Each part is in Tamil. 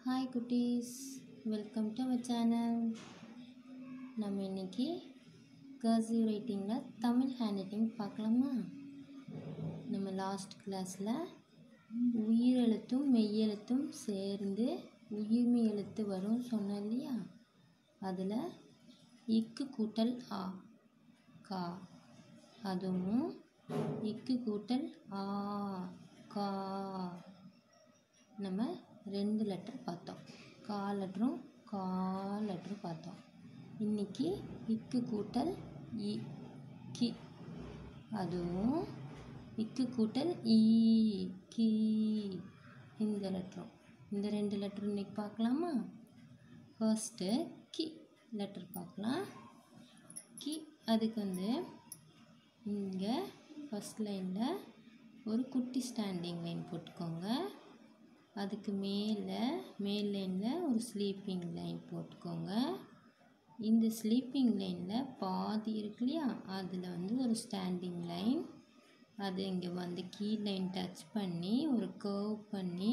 ஹாய் குட்டீஸ் வெல்கம் டு அவர் சேனல் நம்ம இன்னைக்கு கர்சிவ் ரைட்டிங்கில் தமிழ் ஹேண்ட் ரைட்டிங் பார்க்கலாமா நம்ம லாஸ்ட் கிளாஸில் உயிரெழுத்தும் மெய்யெழுத்தும் சேர்ந்து உயிர்மெய் எழுத்து வரும் சொன்னேன் இல்லையா அதில் இக்கு கூட்டல் ஆ கா அதுவும் இக்கு கூட்டல் ஆ கா நம்ம ரெண்டு லெட்டர் பார்த்தோம் கா லெட்டரும் கா லெட்டரும் பார்த்தோம் இன்னைக்கு இக்கு கூட்டல் இ கி அதுவும் இக்கு கூட்டல் ஈ கி இந்த லெட்டரும் இந்த ரெண்டு லெட்டர் இன்னைக்கு பார்க்கலாமா ஃபர்ஸ்ட்டு கி லெட்டர் பார்க்கலாம் கி அதுக்கு வந்து இங்கே ஃபஸ்ட் லைனில் ஒரு குட்டி ஸ்டாண்டிங் லைன் போட்டுக்கோங்க அதுக்கு மேலே மேல் லைனில் ஒரு ஸ்லீப்பிங் லைன் போட்டுக்கோங்க இந்த ஸ்லீப்பிங் லைனில் பாதி இருக்கு இல்லையா அதில் வந்து ஒரு ஸ்டாண்டிங் லைன் அது இங்கே வந்து கீ லைன் டச் பண்ணி ஒரு கர்வ் பண்ணி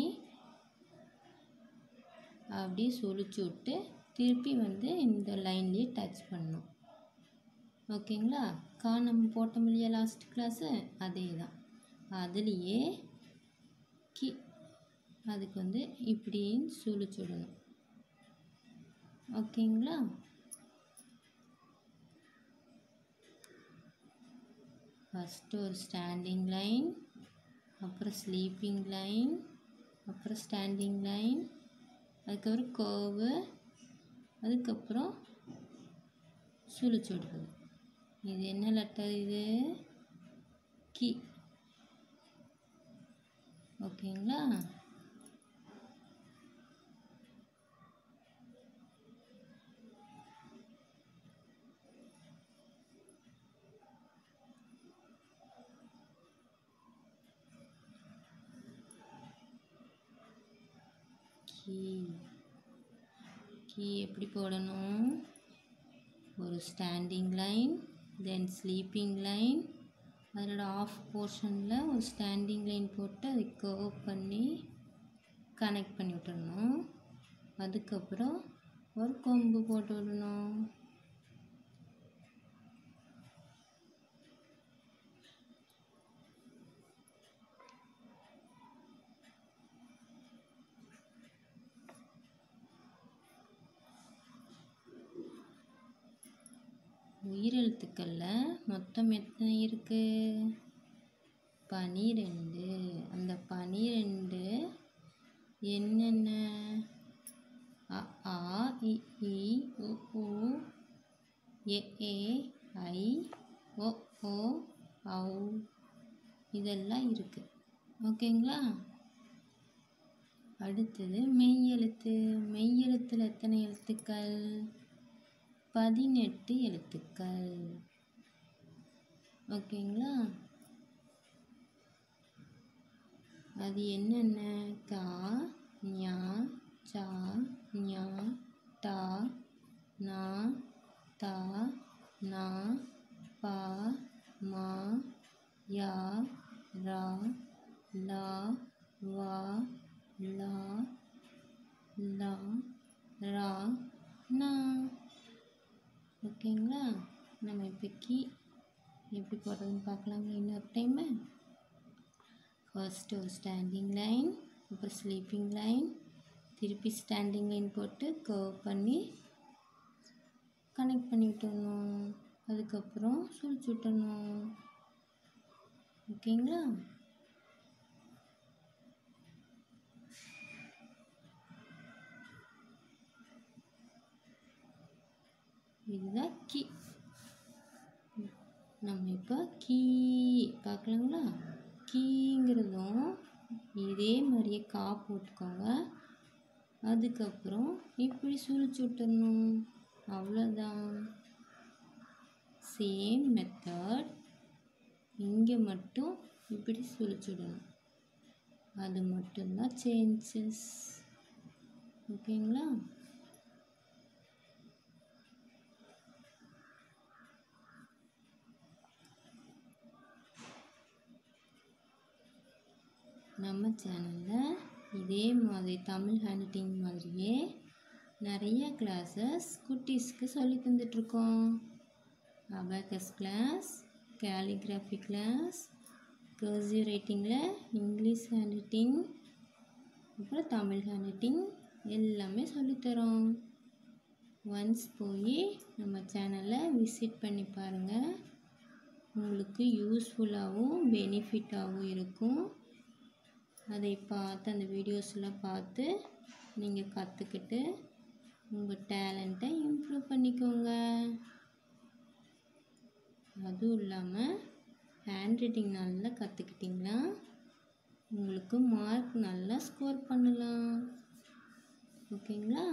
அப்படியே சுழிச்சு விட்டு திருப்பி வந்து இந்த லைன்லேயே டச் பண்ணணும் ஓகேங்களா கா நம்ம போட்டோம் இல்லையா லாஸ்ட் கிளாஸு அதே தான் அதுலேயே கி அதுக்கு வந்து இப்படின்னு சுழிச்சு விடணும் ஓகேங்களா ஃபஸ்ட்டு ஒரு ஸ்டாண்டிங் லைன் அப்புறம் ஸ்லீப்பிங் லைன் அப்புறம் ஸ்டாண்டிங் லைன் அதுக்கப்புறம் கோவு அதுக்கப்புறம் சுழிச்சு விடுறது இது என்ன லெட்டர் இது கி ஓகேங்களா கீ கீ எப்படி போடணும் ஒரு standing line then sleeping line அதனோட ஆஃப் போர்ஷனில் ஒரு ஸ்டாண்டிங் லைன் போட்டு அதை கர்வ் பண்ணி கனெக்ட் பண்ணி விட்டுடணும் அதுக்கப்புறம் ஒரு கொம்பு போட்டு விடணும் உயிரெழுத்துக்களில் மொத்தம் எத்தனை இருக்கு பனிரெண்டு அந்த பனிரெண்டு என்னென்ன அ ஆ இ ஈ உ ஊ எ ஏ ஐ ஒ ஓ ஔ இதெல்லாம் இருக்கு ஓகேங்களா அடுத்தது மெய் எழுத்து மெய் எழுத்தில் எத்தனை எழுத்துக்கள் பதினெட்டு எழுத்துக்கள் ஓகேங்களா அது என்னென்ன கா ஞா சா ஞா டா நா தா நா பா மா யா ரா லா வா லா லா ரா நா ஓகேங்களா நம்ம இப்போ கீ எப்படி போடுறதுன்னு பார்க்கலாங்க இன்னொரு டைமு ஃபர்ஸ்ட் ஒரு ஸ்டாண்டிங் லைன் அப்புறம் ஸ்லீப்பிங் லைன் திருப்பி ஸ்டாண்டிங் லைன் போட்டு கர்வ் பண்ணி கனெக்ட் பண்ணி விட்டுடணும் அதுக்கப்புறம் சுழிச்சு விட்டணும் ஓகேங்களா இதுதான் கீ நம்ம இப்போ கீ பார்க்கலாங்களா கீங்கிறதும் இதே மாதிரியே கா போட்டுக்கோங்க அதுக்கப்புறம் இப்படி சுழிச்சு விட்டுறணும் அவ்வளோதான் சேம் மெத்தட் இங்கே மட்டும் இப்படி சுழிச்சு விடணும் அது மட்டும்தான் சேஞ்சஸ் ஓகேங்களா நம்ம சேனலில் இதே மாதிரி தமிழ் ஹேண்ட்ரைட்டிங் மாதிரியே நிறைய கிளாஸஸ் குட்டீஸ்க்கு சொல்லி தந்துட்ருக்கோம் abacus class calligraphy class cursive ரைட்டிங்கில் இங்கிலீஷ் ஹேண்ட்ரைட்டிங் அப்புறம் தமிழ் ஹேண்ட்ரைட்டிங் எல்லாமே சொல்லித்தரோம் ஒன்ஸ் போய் நம்ம சேனலை விசிட் பண்ணி பாருங்கள் உங்களுக்கு யூஸ்ஃபுல்லாகவும் பெனிஃபிட்டாகவும் இருக்கும் அதை பார்த்து அந்த வீடியோஸ்லாம் பார்த்து நீங்கள் கற்றுக்கிட்டு உங்கள் டேலண்ட்டை இம்ப்ரூவ் பண்ணிக்கோங்க அதுவும் இல்லாமல் ஹேண்ட் ரைட்டிங் நல்லா கற்றுக்கிட்டிங்களா உங்களுக்கு மார்க் நல்லா ஸ்கோர் பண்ணலாம் ஓகேங்களா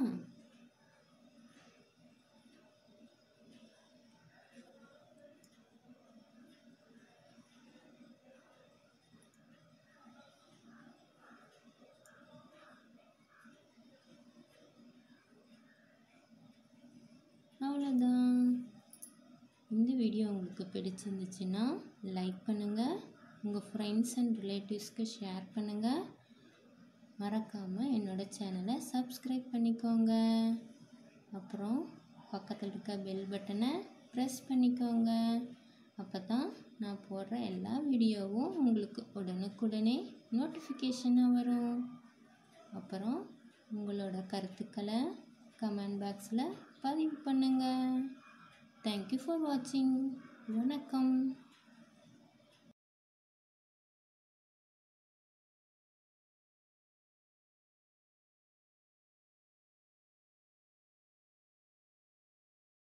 அவ்வளோதான் இந்த வீடியோ உங்களுக்கு பிடிச்சிருந்துச்சுன்னா லைக் பண்ணுங்கள் உங்கள் ஃப்ரெண்ட்ஸ் அண்ட் ரிலேட்டிவ்ஸ்க்கு ஷேர் பண்ணுங்கள் மறக்காமல் என்னோடய சேனலை சப்ஸ்கிரைப் பண்ணிக்கோங்க அப்புறம் பக்கத்தில் இருக்க பெல் பட்டனை ப்ரெஸ் பண்ணிக்கோங்க அப்போ தான் நான் போடுற எல்லா வீடியோவும் உங்களுக்கு உடனுக்குடனே நோட்டிஃபிகேஷனாக வரும் அப்புறம் உங்களோட கருத்துக்களை கமெண்ட் பாக்ஸில் பதிவு பண்ணுங்கள் தேங்க்யூ ஃபார் வாட்சிங் வணக்கம்